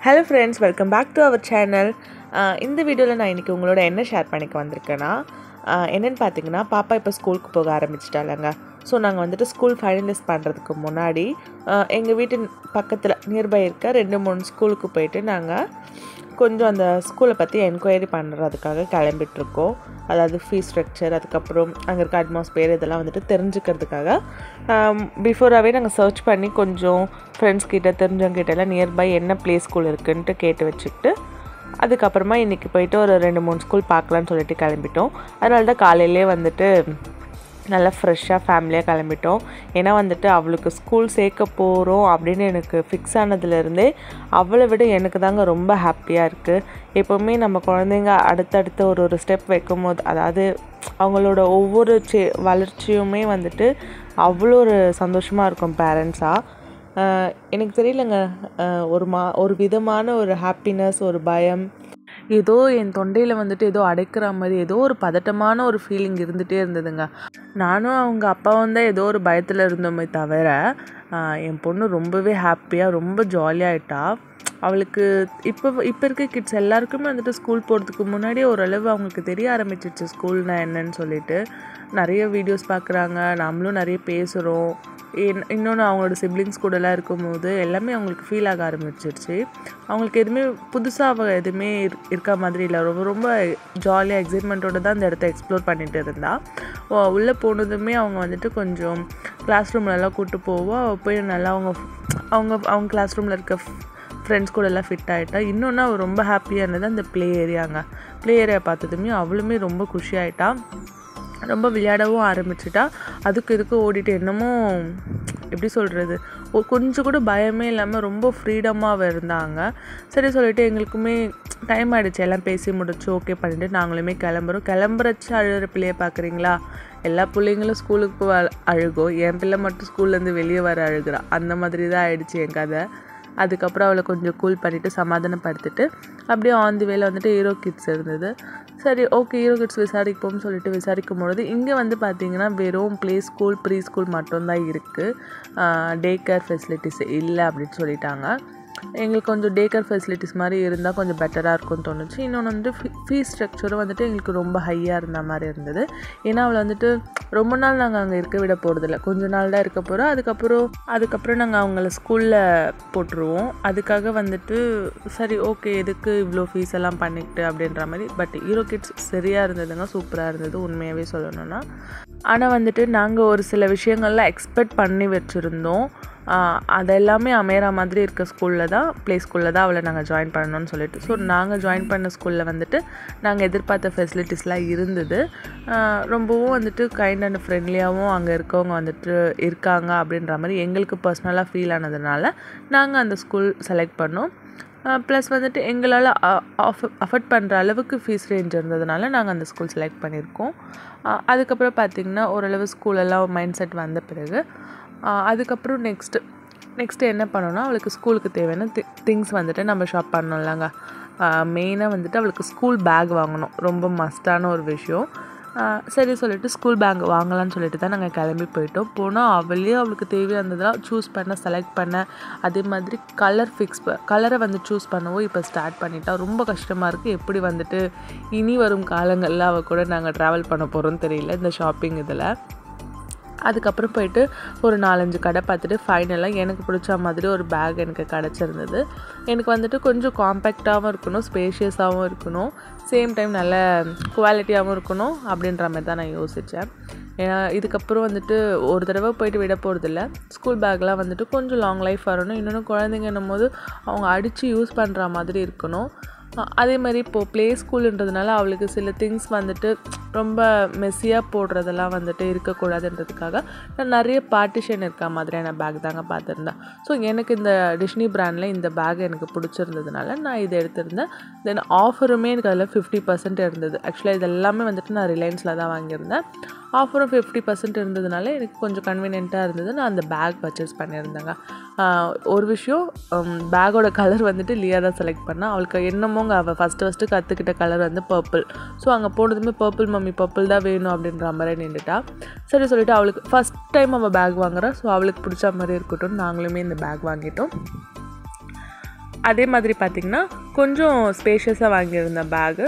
hello friends welcome back to our channel இந்த வீடியோவில் நான் இன்றைக்கி உங்களோட என்ன ஷேர் பண்ணிக்க வந்திருக்கேன்னா ஆஹ் என்னன்னு பார்த்தீங்கன்னா பாப்பா இப்போ ஸ்கூலுக்கு போக ஆரம்பிச்சிட்டாலங்க ஸோ நாங்கள் வந்துட்டு ஸ்கூல் ஃபைனலைஸ் பண்ணுறதுக்கு முன்னாடி எங்கள் வீட்டு பக்கத்தில் நியர்பை இருக்க ரெண்டு மூணு ஸ்கூலுக்கு போயிட்டு நாங்கள் கொஞ்சம் அந்த ஸ்கூலை பற்றி என்கொயரி பண்ணுறதுக்காக கிளம்பிட்டுருக்கோம் அதாவது ஃபீஸ் ஸ்ட்ரக்சர் அதுக்கப்புறம் அங்கே இருக்க அட்மாஸ்பியர் இதெல்லாம் வந்துட்டு தெரிஞ்சுக்கிறதுக்காக பிஃபோராகவே நாங்கள் சர்ச் பண்ணி கொஞ்சம் ஃப்ரெண்ட்ஸ் கிட்ட தெரிஞ்சவங்க கிட்ட எல்லாம் நியர்பை என்ன ப்ளே ஸ்கூல் இருக்குன்ட்டு கேட்டு வச்சுக்கிட்டு அதுக்கப்புறமா இன்றைக்கி போயிட்டு ஒரு ரெண்டு மூணு ஸ்கூல் பார்க்கலான்னு சொல்லிட்டு கிளம்பிட்டோம் அதனால தான் காலையிலே வந்துட்டு நல்லா ஃப்ரெஷ்ஷாக ஃபேமிலியாக கிளம்பிட்டோம் ஏன்னா வந்துட்டு அவளுக்கு ஸ்கூல் சேர்க்க போகிறோம் அப்படின்னு எனக்கு ஃபிக்ஸ் ஆனதுலேருந்தே அவளை விட எனக்கு தாங்க ரொம்ப ஹாப்பியாக இருக்குது எப்போவுமே நம்ம குழந்தைங்க அடுத்தடுத்த ஒரு ஒரு ஸ்டெப் வைக்கும் போது அதாவது அவங்களோட ஒவ்வொரு சி வளர்ச்சியுமே வந்துட்டு அவ்வளோ ஒரு சந்தோஷமாக இருக்கும் பேரண்ட்ஸாக எனக்கு தெரியலங்க அஹ் ஒரு மா ஒரு விதமான ஒரு ஹாப்பினஸ் ஒரு பயம் ஏதோ என் தொண்டையில் வந்துட்டு ஏதோ அடைக்கிற மாதிரி ஏதோ ஒரு பதட்டமான ஒரு ஃபீலிங் இருந்துகிட்டே இருந்ததுங்க நானும் அவங்க அப்பாவும் தான் ஏதோ ஒரு பயத்தில் இருந்தோமே தவிர ஆஹ் என் பொண்ணு ரொம்பவே ஹாப்பியாக ரொம்ப ஜாலியாகிட்டா அவளுக்கு இப்போ இப்போ இருக்க கிட்ஸ் எல்லாருக்குமே வந்துட்டு ஸ்கூல் போகிறதுக்கு முன்னாடி ஓரளவு அவங்களுக்கு தெரிய ஆரம்பிச்சிருச்சு ஸ்கூல்னா என்னன்னு சொல்லிட்டு நிறைய வீடியோஸ் பார்க்குறாங்க நம்மளும் நிறைய பேசுகிறோம் இன்- இன்னொன்று அவங்களோட சிப்ளிங்ஸ் கூடலாம் இருக்கும்போது எல்லாமே அவங்களுக்கு ஃபீல் ஆக ஆரம்பிச்சிருச்சு அவங்களுக்கு எதுவுமே புதுசாக அவ எதுவுமே இரு- இருக்க மாதிரி இல்லை ரொம்ப ரொம்ப ஜாலியாக எக்ஸைட்மெண்ட்டோட தான் இந்த இடத்த எக்ஸ்ப்ளோர் பண்ணிட்டு இருந்தா ஓ, உள்ளே போனதுமே அவங்க வந்துட்டு கொஞ்சம் கிளாஸ் ரூம்லலாம் கூப்பிட்டு போவோம் அவள் போய் நல்லா அவங்க அவங்க அவங்க கிளாஸ் ரூமில் இருக்க ஃப்ரெண்ட்ஸ் கூட எல்லாம் ஃபிட் ஆகிட்டா இன்னொன்று அவள் ரொம்ப ஹாப்பியாக இருந்தது அந்த ப்ளே ஏரியாங்க ப்ளே ஏரியா பார்த்ததுமே அவளுமே ரொம்ப குஷி ஆயிட்டா ரொம்ப விளையாடவும் ஆரம்பிச்சிட்டா அதுக்கு இதுக்கு ஓடிட்டு என்னமோ எப்படி சொல்கிறது கொஞ்சம் கூட பயமே இல்லாமல் ரொம்ப ஃப்ரீடமாக இருந்தாங்க சரி சொல்லிட்டு எங்களுக்குமே டைம் ஆகிடுச்சு எல்லாம் பேசி முடிச்சு ஓகே பண்ணிட்டு நாங்களுமே கிளம்புறோம் கிளம்புறச்சு அழுகிற பிள்ளைய பார்க்குறீங்களா எல்லா பிள்ளைங்களும் ஸ்கூலுக்கு போக அழ- அழுகும் என் பிள்ளை மட்டும் ஸ்கூல்லேருந்து வெளியே வர அழுகிறா அந்த மாதிரி தான் ஆயிடுச்சு என் கதை அதுக்கப்புறம் அவளை கொஞ்சம் கூல் பண்ணிவிட்டு சமாதானப்படுத்திட்டு அப்படியே ஆன் தி வேல வந்துட்டு ஹீரோ கிட்ஸ் இருந்தது சரி ஓகே ஹீரோ கிட்ஸ் விசாரிப்போம்னு சொல்லிட்டு விசாரிக்கும் பொழுது இங்கே வந்து பார்த்தீங்கன்னா வெறும் ப்ளே ஸ்கூல் ப்ரீ ஸ்கூல் மட்டும்தான் இருக்குது டே கேர் ஃபெசிலிட்டிஸ் இல்லை அப்படின்னு சொல்லிட்டாங்க எங்களுக்கு கொஞ்சம் டே கேர் ஃபெசிலிட்டிஸ் மாதிரி இருந்தால் கொஞ்சம் பெட்டராக இருக்கும்னு தோணுச்சு இன்னொன்று வந்து ஃபீஸ் ஸ்ட்ரக்சரும் வந்துட்டு எங்களுக்கு ரொம்ப ஹையாக இருந்த மாதிரி இருந்தது ஏன்னா அவளை வந்துட்டு ரொம்ப நாள் நாங்கள் அங்கே இருக்க விட போகிறதில்ல கொஞ்ச நாள் தான் இருக்க போகிறோம் அதுக்கப்புறம் அதுக்கப்புறம் நாங்கள் அவங்கள ஸ்கூலில் போட்டுருவோம் அதுக்காக வந்துட்டு சரி ஓகே எதுக்கு இவ்வளோ ஃபீஸ் எல்லாம் பண்ணிக்கிட்டு அப்படின்ற மாதிரி பட் ஹீரோ கிட்ஸ் சரியாக இருந்ததுங்க சூப்பராக இருந்தது உண்மையாகவே சொல்லணும்னா ஆனால் வந்துட்டு நாங்கள் ஒரு சில விஷயங்கள்லாம் எக்ஸ்பெக்ட் பண்ணி வச்சுருந்தோம் ஆஹ் அதெல்லாமே அமையிற மாதிரி இருக்க ஸ்கூலில் தான் ப்ளே ஸ்கூலில் தான் அவளை நாங்கள் ஜாயின் பண்ணணும்னு சொல்லிட்டு ஸோ நாங்கள் ஜாயின் பண்ண ஸ்கூலில் வந்துட்டு நாங்கள் எதிர்பார்த்த ஃபெசிலிட்டிஸ்லாம் இருந்தது ஆஹ் ரொம்பவும் வந்துட்டு கைண்ட் அண்ட் ஃப்ரெண்ட்லியாகவும் அங்கே இருக்கவங்க வந்துட்டு இருக்காங்க அப்படின்ற மாதிரி எங்களுக்கு பர்சனலாக ஃபீல் ஆனதுனால நாங்கள் அந்த ஸ்கூல் செலக்ட் பண்ணோம் ப்ளஸ் வந்துட்டு எங்களால் அஃபர்ட் பண்ணுற அளவுக்கு ஃபீஸ் ரேஞ்ச் இருந்ததுனால நாங்கள் அந்த ஸ்கூல் செலக்ட் பண்ணியிருக்கோம் ஆஹ் அதுக்கப்புறம் பார்த்திங்கன்னா ஓரளவு ஸ்கூலெல்லாம் மைண்ட் செட் வந்த பிறகு ஆஹ் அதுக்கப்புறம் நெக்ஸ்ட்டு நெக்ஸ்ட்டு என்ன பண்ணோன்னா அவளுக்கு ஸ்கூலுக்கு தேவையான தி திங்ஸ் வந்துட்டு நம்ம ஷாப் பண்ணோம்லங்க மெயினாக வந்துட்டு அவளுக்கு ஸ்கூல் பேக் வாங்கணும் ரொம்ப மஸ்டான ஒரு விஷயம் ஆஹ் சரி சொல்லிட்டு ஸ்கூல் பேக் வாங்கலாம்னு சொல்லிட்டு தான் நாங்கள் கிளம்பி போயிட்டோம் போனால் அவளே அவளுக்கு தேவையானதெல்லாம் சூஸ் பண்ண செலக்ட் பண்ண அதே மாதிரி கலர் ஃபிக்ஸ் கலரை வந்து சூஸ் பண்ணவும் இப்போ ஸ்டார்ட் பண்ணிட்டா ரொம்ப கஷ்டமாக இருக்குது எப்படி வந்துட்டு இனி வரும் காலங்களில் அவள் கூட நாங்கள் ட்ராவல் பண்ண போகிறோம்னு தெரியல இந்த ஷாப்பிங் இதில் அதுக்கப்புறம் போயிட்டு ஒரு நாலஞ்சு கடை பார்த்துட்டு ஃபைனலாக எனக்கு பிடிச்ச மாதிரி ஒரு பேக் எனக்கு கிடச்சிருந்தது எனக்கு வந்துட்டு கொஞ்சம் காம்பேக்டாகவும் இருக்கணும் ஸ்பேஷியஸாகவும் இருக்கணும் சேம் டைம் நல்ல குவாலிட்டியாகவும் இருக்கணும் அப்படின்ற மாதிரி தான் நான் யோசித்தேன் ஏன்னா இதுக்கப்புறம் வந்துட்டு ஒரு தடவை போயிட்டு விட போகிறதில்ல ஸ்கூல் பேக்லாம் வந்துட்டு கொஞ்சம் லாங் லைஃப் வரணும் இன்னொன்று குழந்தைங்கன்னும் போது அவங்க அடித்து யூஸ் பண்ணுற மாதிரி இருக்கணும் அ- அதே மாதிரி இப்போது ப்ளே ஸ்கூலுன்றதுனால அவளுக்கு சில திங்ஸ் வந்துட்டு ரொம்ப மெஸ்ஸியாக போடுறதெல்லாம் வந்துட்டு இருக்கக்கூடாதுன்றதுக்காக நான் நிறைய பார்ட்டிஷன் இருக்க மாதிரியான பேக் தாங்க பார்த்துருந்தேன் ஸோ எனக்கு இந்த டிஷ்னி பிராண்டில் இந்த பேக் எனக்கு பிடிச்சிருந்ததுனால நான் இதை எடுத்திருந்தேன் தென் ஆஃபருமே எனக்கு அதில் ஃபிஃப்டி பர்சன்ட் இருந்தது ஆக்சுவலாக இது எல்லாமே வந்துட்டு நான் ரிலையன்ஸில் தான் வாங்கியிருந்தேன் ஆஃபரும் ஃபிஃப்டி பர்சன்ட் இருந்ததுனால எனக்கு கொஞ்சம் கன்வீனியண்ட்டாக இருந்தது நான் அந்த பேக் பர்ச்சேஸ் பண்ணியிருந்தேங்க ஆஹ் ஒரு விஷயம் பேக்கோட கலர் வந்துட்டு லியா தான் செலக்ட் பண்ணா அவளுக்கு என்னமோங்க அவள் ஃபஸ்ட்டு ஃபஸ்ட்டு கற்றுக்கிட்ட கலர் வந்து பர்பிள் ஸோ அங்கே போனதுமே பர்பிள் மம்மி பர்பிள் தான் வேணும் அப்படின்ற மாதிரி நின்றுட்டா சரி சொல்லிட்டு அவளுக்கு ஃபஸ்ட் டைம் அவள் பேக் வாங்குறா ஸோ அவளுக்கு பிடிச்ச மாதிரி இருக்கட்டும் நாங்களுமே இந்த பேக் வாங்கிட்டோம் அதே மாதிரி பார்த்திங்கன்னா கொஞ்சம் ஸ்பேஷியஸாக வாங்கியிருந்தேன் பேகு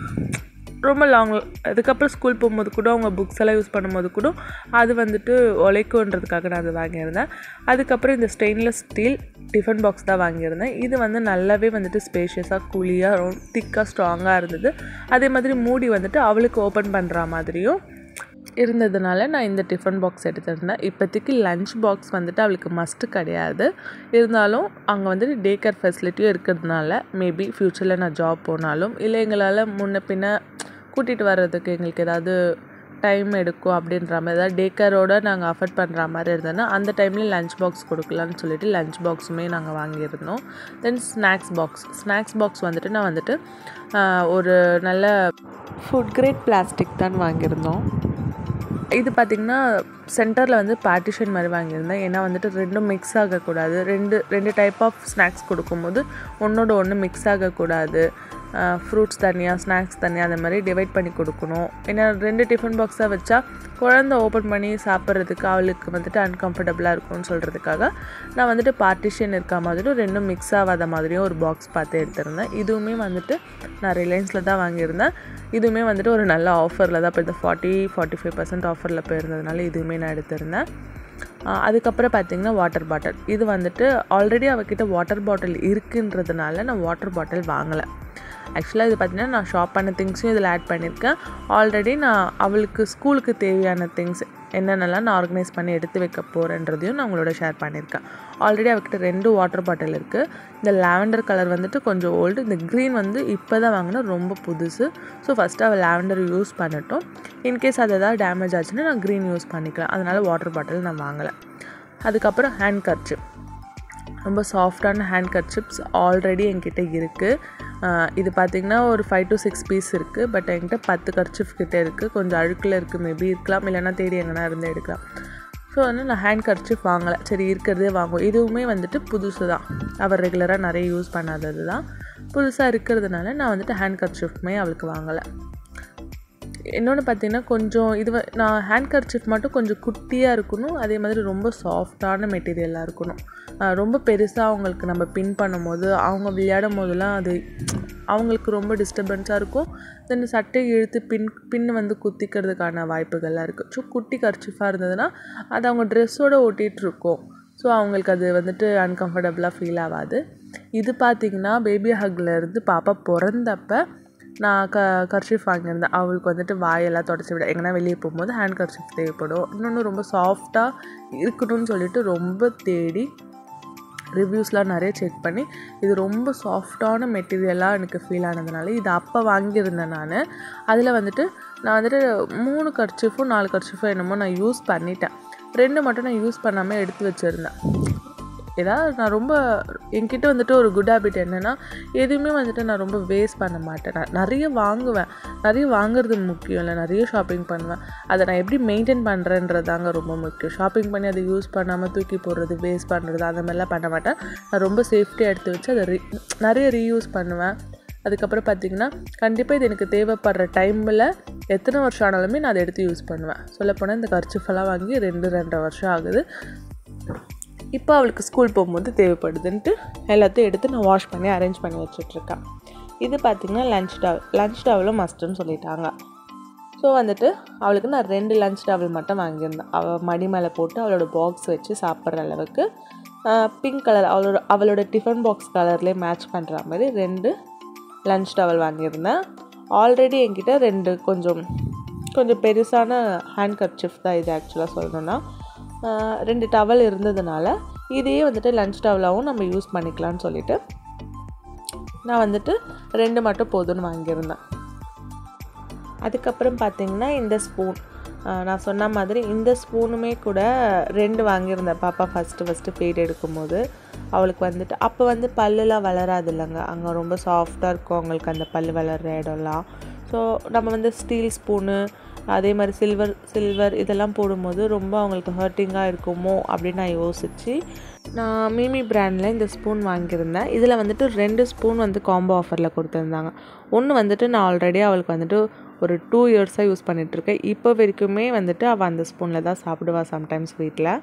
ரொம்ப லாங் அதுக்கப்புறம் ஸ்கூல் போகும்போது கூட அவங்க புக்ஸ் எல்லாம் யூஸ் பண்ணும்போது கூட அது வந்துட்டு உழைக்குன்றதுக்காக நான் அது வாங்கியிருந்தேன் அதுக்கப்புறம் இந்த ஸ்டெயின்லெஸ் ஸ்டீல் டிஃபன் பாக்ஸ் தான் வாங்கியிருந்தேன் இது வந்து நல்லாவே வந்துட்டு ஸ்பேஷியஸாக கூலியாக ரொம்ப திக்காக ஸ்ட்ராங்காக இருந்தது அதே மாதிரி மூடி வந்துட்டு அவளுக்கு ஓப்பன் பண்ணுற மாதிரியும் இருந்ததுனால நான் இந்த டிஃபன் பாக்ஸ் எடுத்திருந்தேன் இப்போதைக்கு லஞ்ச் பாக்ஸ் வந்துட்டு அவளுக்கு மஸ்ட்டு கிடையாது இருந்தாலும் அங்கே வந்துட்டு டே கேர் ஃபெசிலிட்டியும் இருக்கிறதுனால மேபி ஃப்யூச்சரில் நான் ஜாப் போனாலும் இல்லை எங்களால் முன்ன பின்ன கூட்டிகிட்டு வர்றதுக்கு எங்களுக்கு ஏதாவது டைம் எடுக்கும் அப்படின்ற மாதிரி ஏதாவது டே கேரோட நாங்கள் அஃபர்ட் பண்ணுற மாதிரி இருந்ததுன்னா அந்த டைமில் லஞ்ச் பாக்ஸ் கொடுக்கலான்னு சொல்லிட்டு லஞ்ச் பாக்ஸுமே நாங்கள் வாங்கியிருந்தோம் then snacks box snacks box வந்துட்டு நான் வந்துட்டு ஒரு நல்ல ஃபுட் கிரேட் பிளாஸ்டிக் தான் வாங்கியிருந்தோம் இது பார்த்திங்கன்னா சென்டரில் வந்து பார்ட்டிஷன் மாதிரி வாங்கியிருந்தேன் ஏன்னா வந்துட்டு ரெண்டும் மிக்ஸ் ஆகக்கூடாது ரெண்டு ரெண்டு டைப் ஆஃப் ஸ்நாக்ஸ் கொடுக்கும்போது ஒன்றோட ஒன்று மிக்ஸ் ஆகக்கூடாது ஃப்ரூட்ஸ் தனியாக ஸ்நாக்ஸ் தனியாக அந்த மாதிரி டிவைட் பண்ணி கொடுக்கணும் ஏன்னா ரெண்டு டிஃபன் பாக்ஸாக வச்சா குழந்த ஓப்பன் பண்ணி சாப்பிட்றதுக்கு அவளுக்கு வந்துட்டு அன்கம்ஃபர்டபுளாக இருக்கும்னு சொல்கிறதுக்காக நான் வந்துட்டு பார்ட்டிஷன் இருக்க மாதிரியும் ரெண்டும் மிக்ஸ் ஆகாத மாதிரியும் ஒரு பாக்ஸ் பார்த்து எடுத்திருந்தேன் இதுவுமே வந்துட்டு நான் ரிலையன்ஸில் தான் வாங்கியிருந்தேன் இதுவுமே வந்துட்டு ஒரு நல்ல ஆஃபரில் தான் இப்போ இந்த ஃபார்ட்டி ஃபார்ட்டி ஃபைவ் பர்சன்ட் ஆஃபரில் போயிருந்ததுனால இதுவுமே நான் எடுத்திருந்தேன் அதுக்கப்புறம் பார்த்திங்கன்னா வாட்டர் பாட்டில் இது வந்துட்டு ஆல்ரெடி அவகிட்ட வாட்டர் பாட்டில் இருக்குன்றதுனால நான் வாட்டர் பாட்டில் வாங்கலை ஆக்சுவலாக இது பார்த்திங்கன்னா நான் ஷாப் பண்ண திங்ஸையும் இதில் ஆட் பண்ணியிருக்கேன் ஆல்ரெடி நான் அவளுக்கு ஸ்கூலுக்கு தேவையான திங்ஸ் என்னென்னலாம் நான் ஆர்கனைஸ் பண்ணி எடுத்து வைக்க போகிறேன்றதையும் நான் உங்களோட ஷேர் பண்ணியிருக்கேன் ஆல்ரெடி அவகிட்ட ரெண்டு வாட்டர் பாட்டில் இருக்குது இந்த லாவெண்டர் கலர் வந்துட்டு கொஞ்சம் ஓல்டு இந்த க்ரீன் வந்து இப்போ தான் வாங்கினா ரொம்ப புதுசு ஸோ ஃபஸ்ட்டு அவள் லாவெண்டர் யூஸ் பண்ணட்டும் இன்கேஸ் அது எதாவது டேமேஜ் ஆச்சுன்னா நான் க்ரீன் யூஸ் பண்ணிக்கலாம் அதனால் வாட்டர் பாட்டில் நான் வாங்கலை அதுக்கப்புறம் ஹேண்ட் கர்ச்சிப் ரொம்ப சாஃப்டான ஹேண்ட் கர்ச்சிப்ஸ் ஆல்ரெடி என்கிட்ட இருக்குது இது பார்த்திங்கன்னா ஒரு ஃபைவ் டு சிக்ஸ் பீஸ் இருக்குது பட் என்கிட்ட பத்து கர்ச்சிப் கிட்டே இருக்குது கொஞ்சம் அழுக்கில் இருக்குது மேபி இருக்கலாம் இல்லைன்னா தேடி எங்கன்னா இருந்து எடுக்கலாம் ஸோ வந்து நான் ஹேண்ட் கர்ச்சிப் வாங்கலை சரி இருக்கிறதே வாங்குவோம் இதுவுமே வந்துட்டு புதுசு தான் அவர் ரெகுலராக நிறைய யூஸ் பண்ணாதது தான் புதுசாக இருக்கிறதுனால நான் வந்துட்டு ஹேண்ட் கர்ச்சிஃப்மே அவளுக்கு வாங்கலை இன்னொன்று பார்த்தீங்கன்னா கொஞ்சம் இது நான் ஹேண்ட் கர்ச்சிஃப் மட்டும் கொஞ்சம் குட்டியாக இருக்கணும் அதே மாதிரி ரொம்ப சாஃப்டான மெட்டீரியலாக இருக்கணும் ரொம்ப பெருசாக அவங்களுக்கு நம்ம பின் பண்ணும்போது அவங்க விளையாடும் போதெல்லாம் அது அவங்களுக்கு ரொம்ப டிஸ்டர்பன்ஸாக இருக்கும் தென் சட்டை இழுத்து பின் பின் வந்து குத்திக்கிறதுக்கான வாய்ப்புகள்லாம் இருக்குது ஸோ குட்டி கர்ச்சிஃபாக இருந்ததுன்னா அது அவங்க ட்ரெஸ்ஸோடு ஒட்டிகிட்ருக்கோம் ஸோ அவங்களுக்கு அது வந்துட்டு அன்கம்ஃபர்டபுளாக ஃபீல் ஆகாது இது பார்த்திங்கன்னா பேபி ஹக்கில் இருந்து பாப்பா பிறந்தப்ப நான் க கர்ஷிஃப் வாங்கியிருந்தேன் அவளுக்கு வந்துட்டு வாயெல்லாம் தொடச்சி விட எங்கன்னா வெளியே போகும்போது ஹேண்ட் கர்ஷிஃப் தேவைப்படும் இன்னொன்று ரொம்ப சாஃப்டாக இருக்கணும்னு சொல்லிட்டு ரொம்ப தேடி ரிவ்யூஸ்லாம் நிறைய செக் பண்ணி இது ரொம்ப சாஃப்டான மெட்டீரியலாக எனக்கு ஃபீல் ஆனதுனால இது அப்போ வாங்கியிருந்தேன் நான் அதில் வந்துட்டு நான் வந்துட்டு மூணு கர்ச்சிஃபும் நாலு கர்ச்சிஃபும் என்னமோ நான் யூஸ் பண்ணிட்டேன் ரெண்டு மட்டும் நான் யூஸ் பண்ணாமல் எடுத்து வச்சுருந்தேன் ஏதாவது நான் ரொம்ப என்கிட்ட வந்துட்டு ஒரு குட் ஹேபிட் என்னென்னா எதுவுமே வந்துட்டு நான் ரொம்ப வேஸ்ட் பண்ண மாட்டேன் நான் நிறைய வாங்குவேன் நிறைய வாங்குறது முக்கியம் இல்லை நிறைய ஷாப்பிங் பண்ணுவேன் அதை நான் எப்படி மெயின்டைன் பண்ணுறேன்றதாங்க ரொம்ப முக்கியம் ஷாப்பிங் பண்ணி அதை யூஸ் பண்ணாமல் தூக்கி போடுறது வேஸ்ட் பண்ணுறது அந்த மாதிரிலாம் பண்ண மாட்டேன் நான் ரொம்ப சேஃப்டியாக எடுத்து வச்சு அதை ரீ நிறைய ரீயூஸ் பண்ணுவேன் அதுக்கப்புறம் பார்த்திங்கன்னா கண்டிப்பாக இது எனக்கு தேவைப்படுற டைமில் எத்தனை வருஷம் ஆனாலுமே நான் அதை எடுத்து யூஸ் பண்ணுவேன் சொல்லப்போனால் இந்த கர்ச்சிஃபெல்லாம் வாங்கி ரெண்டு ரெண்டரை வருஷம் ஆகுது இப்போ அவளுக்கு ஸ்கூல் போகும்போது தேவைப்படுதுன்ட்டு எல்லாத்தையும் எடுத்து நான் வாஷ் பண்ணி அரேஞ்ச் பண்ணி வச்சிட்ருக்கேன் இது பார்த்திங்கன்னா லஞ்ச் டவல் லஞ்ச் டவலும் மஸ்ட்டுன்னு சொல்லிட்டாங்க ஸோ வந்துட்டு அவளுக்கு நான் ரெண்டு லஞ்ச் டவல் மட்டும் வாங்கியிருந்தேன் அவள் மடி மேலே போட்டு அவளோட பாக்ஸ் வச்சு சாப்பிட்ற அளவுக்கு பிங்க் கலர் அவளோட அவளோட டிஃபன் பாக்ஸ் கலர்லேயே மேட்ச் பண்ணுற மாதிரி ரெண்டு லஞ்ச் டவல் வாங்கியிருந்தேன் ஆல்ரெடி என்கிட்ட ரெண்டு கொஞ்சம் கொஞ்சம் பெருசான ஹேண்ட் கர்ச்சிஃப் தான் இது ஆக்சுவலாக சொல்லணுன்னா ரெண்டு டவல் இருந்ததுனால இதையே வந்துட்டு லஞ்ச் டவலாகவும் நம்ம யூஸ் பண்ணிக்கலாம்னு சொல்லிட்டு நான் வந்துட்டு ரெண்டு மட்டும் போதும்னு வாங்கியிருந்தேன் அதுக்கப்புறம் பார்த்திங்கன்னா இந்த ஸ்பூன் நான் சொன்ன மாதிரி இந்த ஸ்பூனுமே கூட ரெண்டு வாங்கியிருந்தேன் பாப்பா ஃபஸ்ட்டு ஃபஸ்ட்டு ஃபீட் எடுக்கும்போது அவளுக்கு வந்துட்டு அப்போ வந்து பல்லுலாம் வளராது இல்லைங்க அங்கே ரொம்ப சாஃப்டாக இருக்கும் அவங்களுக்கு அந்த பல் வளர்கிற இடம்லாம் ஸோ நம்ம வந்து ஸ்டீல் ஸ்பூனு அதே மாதிரி சில்வர் சில்வர் இதெல்லாம் போடும்போது ரொம்ப அவங்களுக்கு ஹர்ட்டிங்காக இருக்குமோ அப்படின்னு நான் யோசித்து நான் மீமி பிராண்டில் இந்த ஸ்பூன் வாங்கியிருந்தேன் இதில் வந்துட்டு ரெண்டு ஸ்பூன் வந்து காம்போ ஆஃபரில் கொடுத்துருந்தாங்க ஒன்று வந்துட்டு நான் ஆல்ரெடி அவளுக்கு வந்துட்டு ஒரு டூ இயர்ஸாக யூஸ் பண்ணிகிட்ருக்கேன் இப்போ வரைக்குமே வந்துட்டு அவள் அந்த ஸ்பூனில் தான் சாப்பிடுவா சம்டைம்ஸ் வீட்டில்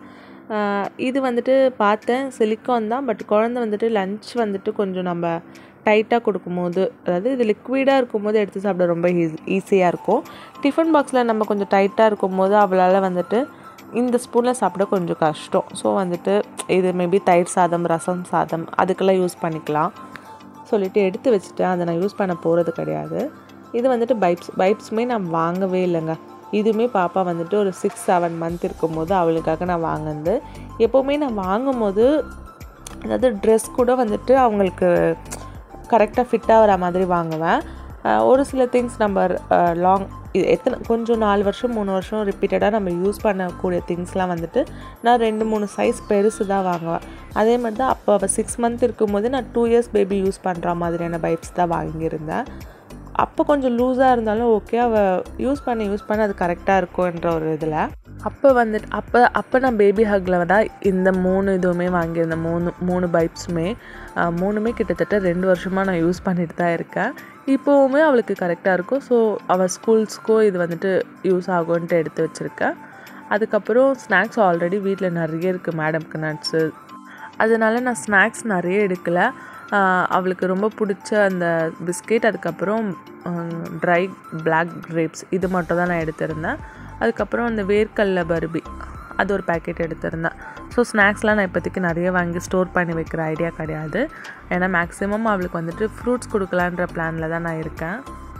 ஆஹ் இது வந்துட்டு பார்த்தேன் சிலிக்கான் தான் பட் குழந்தை வந்துட்டு லஞ்ச் வந்துட்டு கொஞ்சம் நம்ம டைட்டாக கொடுக்கும்போது அதாவது இது லிக்விடாக இருக்கும்போது எடுத்து சாப்பிட ரொம்ப ஈஸி ஈஸியாக இருக்கும் டிஃபன் பாக்ஸில் நம்ம கொஞ்சம் டைட்டாக இருக்கும்போது அவளால் வந்துட்டு இந்த ஸ்பூனில் சாப்பிட கொஞ்சம் கஷ்டம் ஸோ வந்துட்டு இது மேபி தயிர் சாதம் ரசம் சாதம் அதுக்கெல்லாம் யூஸ் பண்ணிக்கலாம் சொல்லிட்டு எடுத்து வச்சுட்டேன் அதை நான் யூஸ் பண்ண போகிறது கிடையாது இது வந்துட்டு பைப்ஸ் பைப்ஸுமே நான் வாங்கவே இல்லைங்க இதுவுமே பாப்பா வந்துட்டு ஒரு சிக்ஸ் செவன் மந்த் இருக்கும்போது அவளுக்காக நான் வாங்கினது எப்போவுமே நான் வாங்கும்போது அதாவது ட்ரெஸ் கூட வந்துட்டு அவங்களுக்கு கரெக்டாக ஃபிட்டாக வர மாதிரி வாங்குவேன் அஹ் ஒரு சில திங்ஸ் நம்ம லாங் எத்தனை கொஞ்சம் நாலு வருஷம் மூணு வருஷம் ரிப்பீட்டடாக நம்ம யூஸ் பண்ணக்கூடிய திங்ஸ்லாம் வந்துட்டு நான் ரெண்டு மூணு சைஸ் பெருசு தான் வாங்குவேன் அதே மாதிரி தான் அப்போ அவள் சிக்ஸ் மந்த் இருக்கும்போது நான் டூ இயர்ஸ் பேபி யூஸ் பண்ணுற மாதிரியான பைப்ஸ் தான் வாங்கியிருந்தேன் அப்போ கொஞ்சம் லூஸாக இருந்தாலும் ஓகே அவள் யூஸ் பண்ண யூஸ் பண்ண அது கரெக்டாக இருக்கும்ன்ற ஒரு இதில் அப்போ வந்துட்டு அப்போ அப்போ நான் பேபி ஹக்கில் தான் இந்த மூணு இதுவுமே வாங்கியிருந்தேன் மூணு மூணு பைப்ஸுமே ஆஹ் மூணுமே கிட்டத்தட்ட ரெண்டு வருஷமாக நான் யூஸ் பண்ணிட்டு தான் இருக்கேன் இப்போவுமே அவளுக்கு கரெக்டாக இருக்கும் ஸோ அவள் ஸ்கூல்ஸ்க்கோ இது வந்துட்டு யூஸ் ஆகும்ன்ட்டு எடுத்து வச்சுருக்கேன் அதுக்கப்புறம் ஸ்நாக்ஸ் ஆல்ரெடி வீட்டில் நிறைய இருக்குது மேடம்க்கு நட்ஸு அதனால நான் ஸ்நாக்ஸ் நிறைய எடுக்கலை ஆஹ் அவளுக்கு ரொம்ப பிடிச்ச அந்த பிஸ்கெட் அதுக்கப்புறம் ட்ரை Black grapes இது மட்டும் தான் நான் எடுத்திருந்தேன் அதுக்கப்புறம் அந்த வேர்க்கடல பர்பி அது ஒரு பேக்கெட் எடுத்திருந்தேன் ஸோ ஸ்நாக்ஸ்லாம் நான் இப்போதைக்கு நிறைய வாங்கி ஸ்டோர் பண்ணி வைக்கிற ஐடியா கிடையாது ஏன்னா மேக்ஸிமம் அவளுக்கு வந்துட்டு ஃப்ரூட்ஸ் கொடுக்கலான்ற பிளானில் தான் நான் இருக்கேன்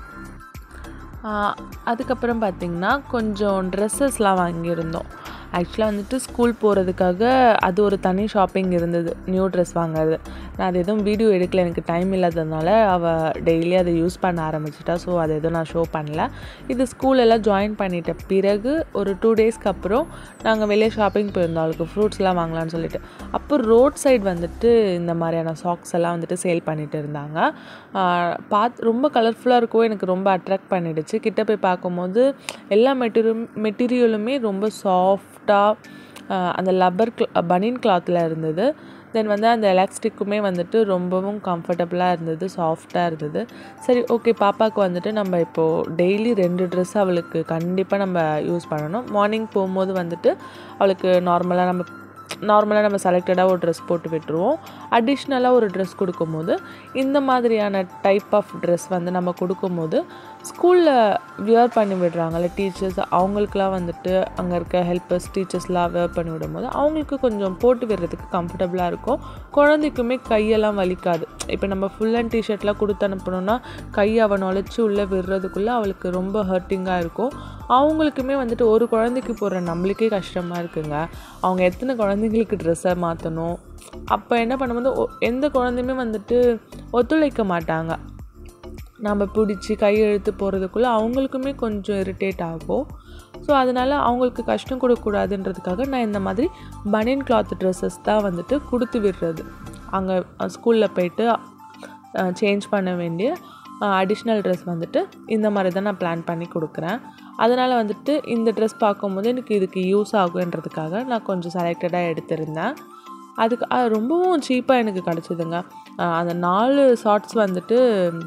ஆஹ் அதுக்கப்புறம் பார்த்திங்கன்னா கொஞ்சம் ட்ரெஸ்ஸஸ்லாம் வாங்கியிருந்தோம் ஆக்சுவலாக வந்துட்டு ஸ்கூல் போகிறதுக்காக அது ஒரு தனி ஷாப்பிங் இருந்தது நியூ ட்ரெஸ் வாங்குறது நான் அது எதுவும் வீடியோ எடுக்கல எனக்கு டைம் இல்லாததுனால அவள் டெய்லி அதை யூஸ் பண்ண ஆரம்பிச்சிட்டா ஸோ அதை எதுவும் நான் ஷோ பண்ணல இது ஸ்கூல் எல்லாம் ஜாயின் பண்ணிட்ட பிறகு ஒரு டூ டேஸ்க்கு அப்புறம் நாங்கள் வெளியே ஷாப்பிங் போயிருந்தோம் அவளுக்கு ஃப்ரூட்ஸ்லாம் வாங்கலாம்னு சொல்லிட்டு அப்போ ரோட் சைடு வந்துட்டு இந்த மாதிரியான சாக்ஸ் எல்லாம் வந்துட்டு சேல் பண்ணிட்டு இருந்தாங்க பார்த்து ரொம்ப கலர்ஃபுல்லாக இருக்கவும் எனக்கு ரொம்ப அட்ராக்ட் பண்ணிடுச்சு கிட்ட போய் பார்க்கும்போது எல்லா மெட்டீரியல் மெட்டீரியலுமே ரொம்ப சாஃப்டாக அந்த லப்பர் பனியன் கிளாத்தில் இருந்தது தென் வந்து அந்த எலாஸ்டிக்குமே வந்துட்டு ரொம்பவும் கம்ஃபர்டபுளாக இருந்தது சாஃப்டாக இருந்தது சரி ஓகே பாப்பாவுக்கு வந்துட்டு நம்ம இப்போது டெய்லி ரெண்டு ட்ரெஸ் அவளுக்கு கண்டிப்பாக நம்ம யூஸ் பண்ணணும் மார்னிங் போகும்போது வந்துட்டு அவளுக்கு நார்மலாக நம்ம நார்மலாக நம்ம செலக்டடாக ஒரு ட்ரெஸ் போட்டு விட்டுருவோம் அடிஷ்னலாக ஒரு ட்ரெஸ் கொடுக்கும்போது இந்த மாதிரியான டைப் ஆஃப் ட்ரெஸ் வந்து நம்ம கொடுக்கும்போது ஸ்கூலில் வியர் பண்ணி விடுறாங்கல்ல டீச்சர்ஸ் அவங்களுக்குலாம் வந்துட்டு அங்கே இருக்க ஹெல்ப்பர்ஸ் டீச்சர்ஸ்லாம் வியர் பண்ணி விடும்போது அவங்களுக்கு கொஞ்சம் போட்டு விடுறதுக்கு கம்ஃபர்டபுளாக இருக்கும் குழந்தைக்குமே கையெல்லாம் வலிக்காது இப்போ நம்ம ஃபுல் அண்ட் டிஷர்ட்லாம் கொடுத்து அனுப்பணும்னா கை அவன் நுழைச்சி உள்ளே விடுறதுக்குள்ளே அவளுக்கு ரொம்ப ஹர்ட்டிங்காக இருக்கும் அவங்களுக்குமே வந்துட்டு ஒரு குழந்தைக்கு போடுற நம்மளுக்கே கஷ்டமாக இருக்குங்க அவங்க எத்தனை குழந்தைங்களுக்கு ட்ரெஸ்ஸை மாற்றணும் அப்போ என்ன பண்ணும்போது ஒ- எந்த குழந்தையுமே வந்துட்டு ஒத்துழைக்க மாட்டாங்க நம்ம பிடிச்சி கையெழுத்து போகிறதுக்குள்ளே அவங்களுக்குமே கொஞ்சம் இரிட்டேட் ஆகும் ஸோ அதனால் அவங்களுக்கு கஷ்டம் கொடுக்கக்கூடாதுன்றதுக்காக நான் இந்த மாதிரி பனியன் கிளாத் ட்ரெஸ்ஸஸ் தான் வந்துட்டு கொடுத்து விடுறது அங்கே ஸ்கூலில் போயிட்டு சேஞ்ச் பண்ண வேண்டிய அடிஷ்னல் ட்ரெஸ் வந்துட்டு இந்த மாதிரி தான் நான் பிளான் பண்ணி கொடுக்குறேன் அதனால் வந்துட்டு இந்த ட்ரெஸ் பார்க்கும்போது எனக்கு இதுக்கு யூஸ் ஆகுன்றதுக்காக நான் கொஞ்சம் செலக்டடாக எடுத்திருந்தேன் அதுக்கு அது ரொம்பவும் சீப்பாக எனக்கு கிடச்சிதுங்க அந்த நாலு ஷார்ட்ஸ் வந்துட்டு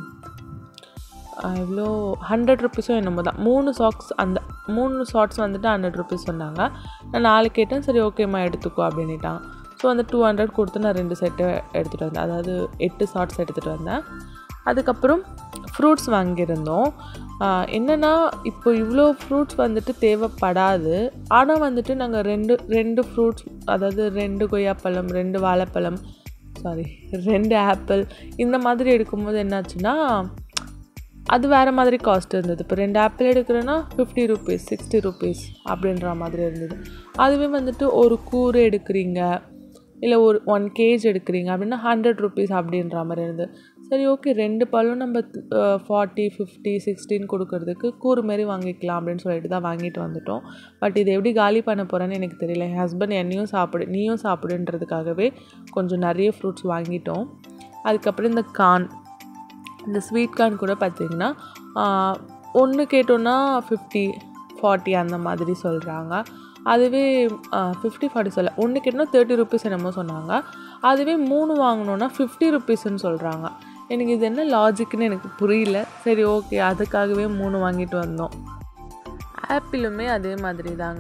எவ்வளோ ஹண்ட்ரட் ருபீஸும் என்னமோ தான் மூணு சாக்ஸ் அந்த மூணு ஷார்ட்ஸ் வந்துட்டு ஹண்ட்ரட் ருபீஸ் சொன்னாங்க நான் நாலு கேட்டேன் சரி ஓகேம்மா எடுத்துக்கோ அப்படின்னுட்டான் ஸோ அந்த டூ ஹண்ட்ரட் கொடுத்து நான் ரெண்டு செட்டு எடுத்துகிட்டு வந்தேன் அதாவது எட்டு ஷார்ட்ஸ் எடுத்துகிட்டு வந்தேன் அதுக்கப்புறம் ஃப்ரூட்ஸ் வாங்கியிருந்தோம் ஆஹ் என்னன்னா இப்போ இவ்வளோ ஃப்ரூட்ஸ் வந்துட்டு தேவைப்படாது ஆனால் வந்துட்டு நாங்கள் ரெண்டு ரெண்டு ஃப்ரூட்ஸ் அதாவது ரெண்டு கொய்யாப்பழம் ரெண்டு வாழைப்பழம் சாரி ரெண்டு ஆப்பிள் இந்த மாதிரி எடுக்கும்போது என்னாச்சுன்னா அது வேறு மாதிரி காஸ்ட் இருந்தது இப்போ ரெண்டு ஆப்பிள் எடுக்கிறேன்னா ஃபிஃப்டி ருபீஸ் சிக்ஸ்டி ருபீஸ் அப்படின்ற மாதிரி இருந்தது அதுவே வந்துட்டு ஒரு கூறு எடுக்கிறீங்க இல்லை ஒரு ஒன் கேஜ் எடுக்கிறீங்க அப்படின்னா ஹண்ட்ரட் ருபீஸ் அப்படின்ற மாதிரி இருந்தது சரி ஓகே ரெண்டு பழம் நம்ம ஃபார்ட்டி ஃபிஃப்டி சிக்ஸ்டின்னு கொடுக்கறதுக்கு கூறு மாரி வாங்கிக்கலாம் அப்படின்னு சொல்லிட்டு தான் வாங்கிட்டு வந்துட்டோம் பட் இது எப்படி காலி பண்ண போகிறேன்னு எனக்கு தெரியல என் ஹஸ்பண்ட் என்னையும் சாப்பிடு நீயும் சாப்பிடுன்றதுக்காகவே கொஞ்சம் நிறைய ஃப்ரூட்ஸ் வாங்கிட்டோம் அதுக்கப்புறம் இந்த கான் இந்த ஸ்வீட் கார்ன் கூட பார்த்தீங்கன்னா ஒன்று கேட்டோன்னா ஃபிஃப்டி ஃபார்ட்டி அந்த மாதிரி சொல்கிறாங்க அதுவே ஃபிஃப்டி ஃபார்ட்டி சொல்ல ஒன்று கேட்டோன்னா தேர்ட்டி ருபீஸ் என்னமோ சொன்னாங்க அதுவே மூணு வாங்கினோன்னா ஃபிஃப்டி ருபீஸ்ன்னு சொல்கிறாங்க எனக்கு இது என்ன லாஜிக்னு எனக்கு புரியல சரி ஓகே அதுக்காகவே மூணு வாங்கிட்டு வந்தோம் ஆப்பிளுமே அதே மாதிரி தாங்க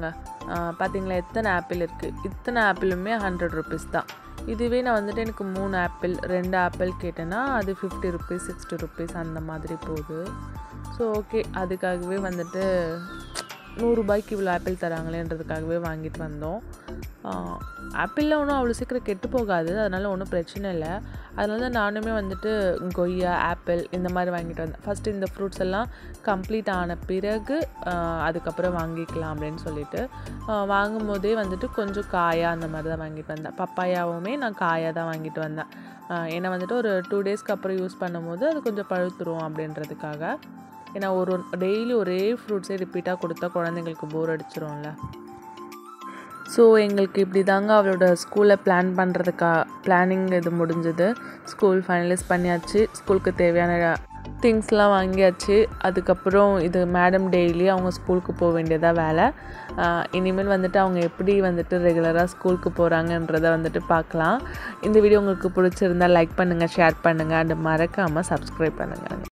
பார்த்தீங்களா எத்தனை ஆப்பிள் இருக்குது இத்தனை ஆப்பிளுமே ஹண்ட்ரட் ருபீஸ் தான் இதுவே நான் வந்துட்டு எனக்கு மூணு ஆப்பிள் ரெண்டு ஆப்பிள் கேட்டேன்னா அது ஃபிஃப்டி ருபீஸ் சிக்ஸ்டி ருபீஸ் அந்த மாதிரி போகுது ஸோ ஓகே அதுக்காகவே வந்துட்டு நூறுரூபாய்க்கு இவ்வளோ ஆப்பிள் தராங்களேன்றதுக்காகவே வாங்கிட்டு வந்தோம் ஆப்பிளில் ஒன்றும் அவ்வளோ சீக்கிரம் கெட்டு போகாது அதனால் ஒன்றும் பிரச்சனை இல்லை அதனால தான் நானுமே வந்துட்டு கொய்யா ஆப்பிள் இந்த மாதிரி வாங்கிட்டு வந்தேன் ஃபஸ்ட்டு இந்த ஃப்ரூட்ஸ் எல்லாம் கம்ப்ளீட் ஆன பிறகு அதுக்கப்புறம் வாங்கிக்கலாம் அப்படின்னு சொல்லிட்டு வாங்கும் போதே வந்துட்டு கொஞ்சம் காயாக அந்த மாதிரி தான் வாங்கிட்டு வந்தேன் பப்பாயாவுமே நான் காயாக தான் வாங்கிட்டு வந்தேன் ஏன்னா வந்துட்டு ஒரு டூ டேஸ்க்கு அப்புறம் யூஸ் பண்ணும்போது அது கொஞ்சம் பழுத்துரும் அப்படின்றதுக்காக ஏன்னா ஒரு டெய்லி ஒரே ஃப்ரூட்ஸே ரிப்பீட்டாக கொடுத்தா குழந்தைங்களுக்கு போர் அடிச்சிரும்ல ஸோ எங்களுக்கு இப்படி தாங்க அவளோட ஸ்கூலில் பிளான் பண்ணுறதுக்கா பிளானிங் இது முடிஞ்சது ஸ்கூல் ஃபைனலைஸ் பண்ணியாச்சு ஸ்கூலுக்கு தேவையான திங்ஸ்லாம் வாங்கியாச்சு அதுக்கப்புறம் இது மேடம் டெய்லி அவங்க ஸ்கூலுக்கு போக வேண்டியதாக வேலை இனிமேல் வந்துட்டு அவங்க எப்படி வந்துட்டு ரெகுலராக ஸ்கூலுக்கு போகிறாங்கன்றதை வந்துட்டு பார்க்கலாம் இந்த வீடியோ உங்களுக்கு பிடிச்சிருந்தா லைக் பண்ணுங்கள் ஷேர் பண்ணுங்கள் அண்ட் மறக்காமல் சப்ஸ்கிரைப் பண்ணுங்கள்